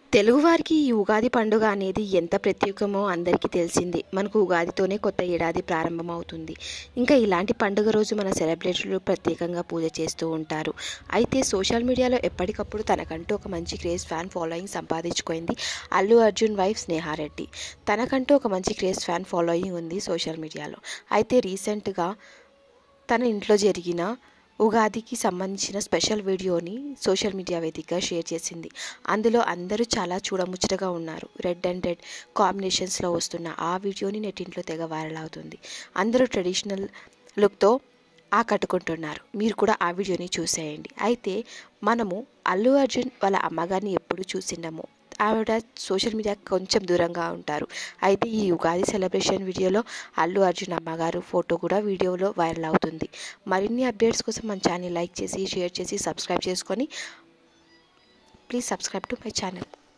తెలుగువారికి ఈ ఉగాది పండుగ అనేది ఎంత ప్రత్యేకమో అందరికీ తెలిసిందే మనకు ఉగాదితోనే కొత్త ఏడాది ప్రారంభమవుతుంది ఇంకా ఇలాంటి పండుగ రోజు మన సెలబ్రిటీలు ప్రత్యేకంగా పూజ చేస్తూ ఉంటారు అయితే సోషల్ మీడియాలో ఎప్పటికప్పుడు తనకంటూ ఒక మంచి క్రేజ్ ఫ్యాన్ ఫాలోయింగ్ సంపాదించుకుంది అల్లు అర్జున్ వైఫ్ స్నేహారెడ్డి తనకంటూ ఒక మంచి క్రేజ్ ఫ్యాన్ ఫాలోయింగ్ ఉంది సోషల్ మీడియాలో అయితే రీసెంట్గా తన ఇంట్లో జరిగిన ఉగాదికి సంబంధించిన స్పెషల్ వీడియోని సోషల్ మీడియా వేదికగా షేర్ చేసింది అందులో అందరూ చాలా చూడముచ్చటగా ఉన్నారు రెడ్ అండ్ రెడ్ కాంబినేషన్స్లో వస్తున్న ఆ వీడియోని నెట్టింట్లో తెగ వైరల్ అవుతుంది అందరూ ట్రెడిషనల్ లుక్తో ఆకట్టుకుంటున్నారు మీరు కూడా ఆ వీడియోని చూసేయండి అయితే మనము అల్లు అర్జున్ వాళ్ళ అమ్మగారిని ఎప్పుడు చూసిండము ఆవిడ సోషల్ మీడియా కొంచెం దూరంగా ఉంటారు అయితే ఈ ఉగాది సెలబ్రేషన్ వీడియోలో అల్లు అర్జున్ అమ్మగారు ఫోటో కూడా వీడియోలో వైరల్ అవుతుంది మరిన్ని అప్డేట్స్ కోసం మన ఛానల్ లైక్ చేసి షేర్ చేసి సబ్స్క్రైబ్ చేసుకొని please subscribe to my channel